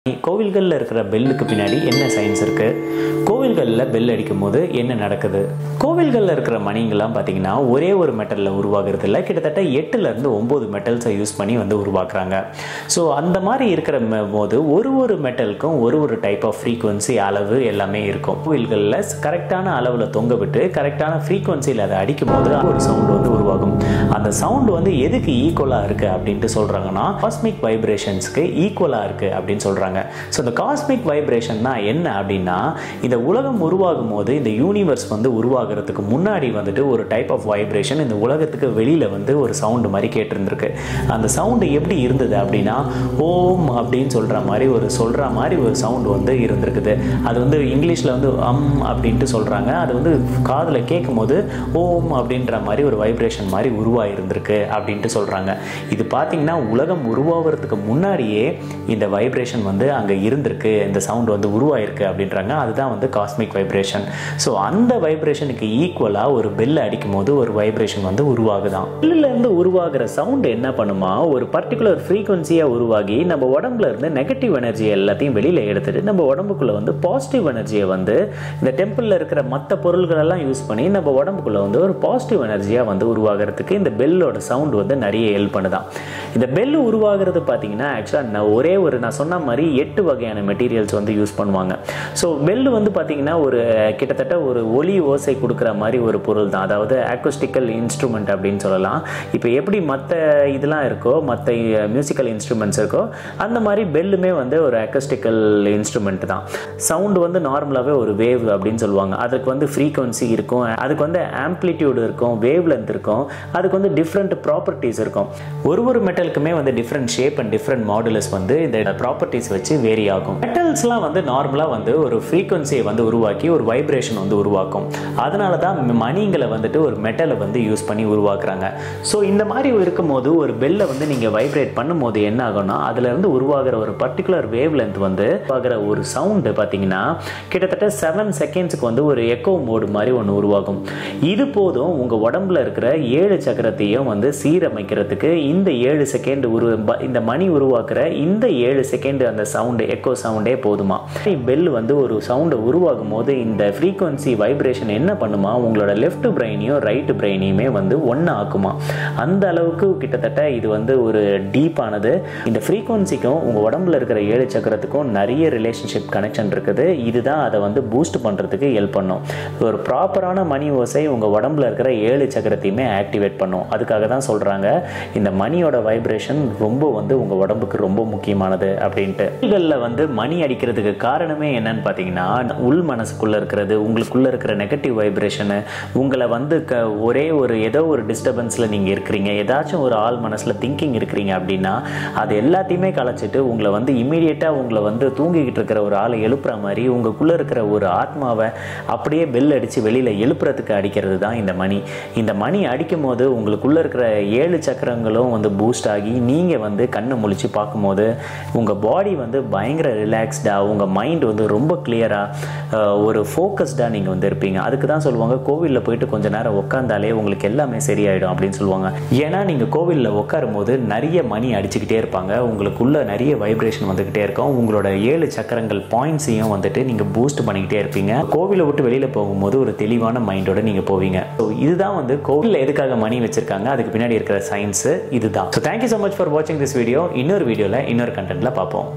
கோவில்களில் இருக்கிற பெல்லுக்கு பின்னாடி என்ன சயின்ஸ் இருக்குது கோவில்களில் பெல் அடிக்கும் போது என்ன நடக்குது கோவில்களில் இருக்கிற மணிங்கெல்லாம் பார்த்தீங்கன்னா ஒரே ஒரு மெட்டலில் உருவாகிறது இல்லை கிட்டத்தட்ட எட்டுலேருந்து ஒம்பது மெட்டல்ஸை யூஸ் பண்ணி வந்து உருவாக்குறாங்க ஸோ அந்த மாதிரி இருக்கிற ம- போது ஒரு ஒரு மெட்டலுக்கும் ஒரு ஒரு டைப் ஆஃப் ஃப்ரீக்குவன்சி அளவு எல்லாமே இருக்கும் கோவில்களில் கரெக்டான அளவில் தொங்க விட்டு கரெக்டான ஃப்ரீக்குவன்சியில் அதை அடிக்கும் போது ஒரு சவுண்ட் வந்து உருவாகும் அந்த சவுண்ட் வந்து எதுக்கு ஈக்குவலாக இருக்குது அப்படின்ட்டு சொல்கிறாங்கன்னா காஸ்மிக் வைப்ரேஷன்ஸ்க்கு ஈக்குவலாக இருக்குது அப்படின்னு சொல்கிறாங்க ஸோ இந்த காஸ்மிக் வைப்ரேஷன்னா என்ன அப்படின்னா இந்த உலகம் உருவாகும் போது இந்த யூனிவர்ஸ் வந்து உருவாகிறதுக்கு முன்னாடி வந்துட்டு ஒரு டைப் ஆஃப் வைப்ரேஷன் இந்த உலகத்துக்கு வெளியில் வந்து ஒரு சவுண்டு மாதிரி கேட்டிருந்திருக்கு அந்த சவுண்டு எப்படி இருந்தது அப்படின்னா ஓம் அப்படின்னு சொல்கிற மாதிரி ஒரு சொல்கிற மாதிரி ஒரு சவுண்டு வந்து இருந்திருக்குது அது வந்து இங்கிலீஷில் வந்து அம் அப்படின்ட்டு சொல்கிறாங்க அது வந்து காதில் கேட்கும் போது ஓம் அப்படின்ற மாதிரி ஒரு வைப்ரேஷன் மாதிரி உருவாயிருந்திருக்கு அப்படின்ட்டு சொல்கிறாங்க இது பார்த்தீங்கன்னா உலகம் உருவாகிறதுக்கு முன்னாடியே இந்த வைப்ரேஷன் வந்து அங்கே இருந்திருக்கு இந்த சவுண்ட் வந்து உருவாயிருக்கு அப்படின்றாங்க அதுதான் வந்து காஸ்மிக் வைப்ரேஷன் ஸோ அந்த வைப்ரேஷனுக்கு ஈக்குவலாக ஒரு பெல் அடிக்கும் போது ஒரு வைப்ரேஷன் வந்து உருவாகுதான் பெல்லுல இருந்து உருவாகிற சவுண்ட் என்ன பண்ணுமா ஒரு பர்டிகுலர் ஃப்ரீக்வன்சியாக உருவாகி நம்ம உடம்புல இருந்து நெகட்டிவ் எனர்ஜி எல்லாத்தையும் வெளியில் எடுத்துட்டு நம்ம உடம்புக்குள்ள வந்து பாசிட்டிவ் எனர்ஜியை வந்து இந்த டெம்பிளில் இருக்கிற மற்ற பொருள்களெல்லாம் யூஸ் பண்ணி நம்ம உடம்புக்குள்ள வந்து ஒரு பாசிட்டிவ் எனர்ஜியாக வந்து உருவாகிறதுக்கு இந்த பெல்லோட சவுண்ட் வந்து நிறைய ஹெல்ப் பண்ணுதான் இந்த பெல் உருவாகிறது பார்த்தீங்கன்னா ஆக்சுவலாக ஒரே ஒரு நான் சொன்ன மாதிரி எட்டு வகையான மெட்டீரியல்ஸ் வந்து யூஸ் பண்ணுவாங்க ஸோ பெல் வந்து பார்த்தீங்கன்னா ஒரு கிட்டத்தட்ட ஒரு ஒலி ஓசை கொடுக்குற மாதிரி ஒரு பொருள் தான் அதாவது ஆக்கோஸ்டிக்கல் இன்ஸ்ட்ருமெண்ட் அப்படின்னு சொல்லலாம் இப்போ எப்படி மற்ற இதெல்லாம் இருக்கோ மற்ற மியூசிக்கல் இன்ஸ்ட்ருமெண்ட்ஸ் இருக்கோ அந்த மாதிரி பெல்லுமே வந்து ஒரு ஆக்கோஸ்டிக்கல் இன்ஸ்ட்ருமெண்ட் தான் சவுண்டு வந்து நார்மலாகவே ஒரு வேவ் அப்படின்னு சொல்லுவாங்க அதுக்கு வந்து ஃப்ரீக்வன்சி இருக்கும் அதுக்கு வந்து ஆம்ப்ளிடியூடு இருக்கும் வேவ் லென்த் இருக்கும் அதுக்கு வந்து டிஃப்ரெண்ட் ப்ராப்பர்ட்டிஸ் இருக்கும் ஒரு ஒரு மெட்டலுக்குமே வந்து different shape and different modulus வந்து இந்த ப்ராப்பர்ட்டிஸ் வச்சு வேரி ஆகும் மெட்டல்ஸ்லாம் வந்து நார்மலாக வந்து ஒரு ஃப்ரீக்வன்சியை வந்து உருவாக்கி ஒரு வைப்ரேஷன் வந்து உருவாக்கும் அதனால தான் மணிங்களை வந்துட்டு ஒரு மெட்டலை வந்து யூஸ் பண்ணி உருவாக்குறாங்க ஸோ இந்த மாதிரி இருக்கும்போது ஒரு பெல்லை வந்து நீங்கள் வைப்ரேட் பண்ணும்போது என்ன ஆகும்னா அதுலேருந்து உருவாகிற ஒரு பர்டிகுலர் வேவ் லென்த் வந்து உருவாகிற ஒரு சவுண்டு பார்த்தீங்கன்னா கிட்டத்தட்ட செவன் செகண்ட்ஸுக்கு வந்து ஒரு எக்கோ மோடு மாதிரி ஒன்று உருவாகும் இது போதும் உங்கள் உடம்புல இருக்கிற ஏழு சக்கரத்தையும் வந்து சீரமைக்கிறதுக்கு இந்த ஏழு செகண்ட் உரு ப- இந்த மணி உருவாக்குற இந்த ஏழு செகண்ட் அந்த சவுண்டு எக்கோ சவுண்டே போதுமா பெல் வந்து ஒரு சவுண்டை உருவாகும் போது இந்த ஃப்ரீக்வன்சி வைப்ரேஷன் என்ன பண்ணுமா உங்களோட லெஃப்ட் பிரெயினையும் ரைட் பிரெயினையுமே வந்து ஒன்று ஆக்குமா அந்த அளவுக்கு கிட்டத்தட்ட இது வந்து ஒரு டீப்பானது இந்த ஃப்ரீக்வன்சிக்கும் உங்கள் உடம்புல இருக்கிற ஏழு சக்கரத்துக்கும் நிறைய ரிலேஷன்ஷிப் கனெக்ஷன் இருக்குது இதுதான் அதை வந்து பூஸ்ட் பண்ணுறதுக்கு ஹெல்ப் பண்ணும் ஒரு ப்ராப்பரான மணி ஓசை உங்கள் உடம்புல இருக்கிற ஏழு சக்கரத்தையுமே ஆக்டிவேட் பண்ணும் அதுக்காக தான் சொல்கிறாங்க இந்த மணியோட வைப்ரேஷன் ரொம்ப வந்து உங்கள் உடம்புக்கு ரொம்ப முக்கியமானது அப்படின்ட்டு கோவில்களில் வந்து மணி அடிக்கிறதுக்கு காரணமே என்னன்னு பார்த்தீங்கன்னா உள் மனசுக்குள்ளே இருக்கிறது உங்களுக்குள்ளே இருக்கிற நெகட்டிவ் வைப்ரேஷனு உங்களை வந்து க ஒரே ஒரு ஏதோ ஒரு டிஸ்டர்பன்ஸில் நீங்கள் இருக்கிறீங்க ஏதாச்சும் ஒரு ஆள் மனசில் திங்கிங் இருக்கிறீங்க அப்படின்னா அது எல்லாத்தையுமே கலைச்சிட்டு உங்களை வந்து இமீடியட்டாக உங்களை வந்து தூங்கிக்கிட்டு இருக்கிற ஒரு ஆளை எழுப்புற மாதிரி உங்களுக்குள்ளே இருக்கிற ஒரு ஆத்மாவை அப்படியே பெல் அடித்து வெளியில் எழுப்புறதுக்கு அடிக்கிறது தான் இந்த மணி இந்த மணி அடிக்கும் போது உங்களுக்குள்ளே இருக்கிற ஏழு சக்கரங்களும் வந்து பூஸ்ட் ஆகி நீங்கள் வந்து கண்ணை முழிச்சு பார்க்கும்போது உங்கள் பாடி வந்து பயங்கர ரிலாக்ஸ்டாக உங்கள் மைண்ட் வந்து ரொம்ப கிளியராக ஒரு ஃபோக்கஸ்டாக நீங்கள் வந்து இருப்பீங்க அதுக்கு தான் சொல்லுவாங்க கோவிலில் போயிட்டு கொஞ்ச நேரம் உட்காந்தாலே உங்களுக்கு எல்லாமே சரியாயிடும் அப்படின்னு சொல்லுவாங்க ஏன்னா நீங்கள் கோவிலில் உட்காரும் போது நிறைய மணி அடிச்சுக்கிட்டே இருப்பாங்க உங்களுக்குள்ள நிறைய வைப்ரேஷன் வந்துக்கிட்டே இருக்கும் உங்களோட ஏழு சக்கரங்கள் பாயிண்ட்ஸையும் வந்துட்டு நீங்கள் பூஸ்ட் பண்ணிக்கிட்டே இருப்பீங்க கோவிலை விட்டு வெளியில் போகும்போது ஒரு தெளிவான மைண்டோட நீங்கள் போவீங்க ஸோ இதுதான் வந்து கோவிலில் எதுக்காக மணி வச்சிருக்காங்க அதுக்கு பின்னாடி இருக்கிற சயின்ஸ் இதுதான் so thank you so much for வாட்சிங் திஸ் வீடியோ இன்னொரு வீடியோவில் இன்னொரு கண்டென்ட்டில் பார்ப்போம்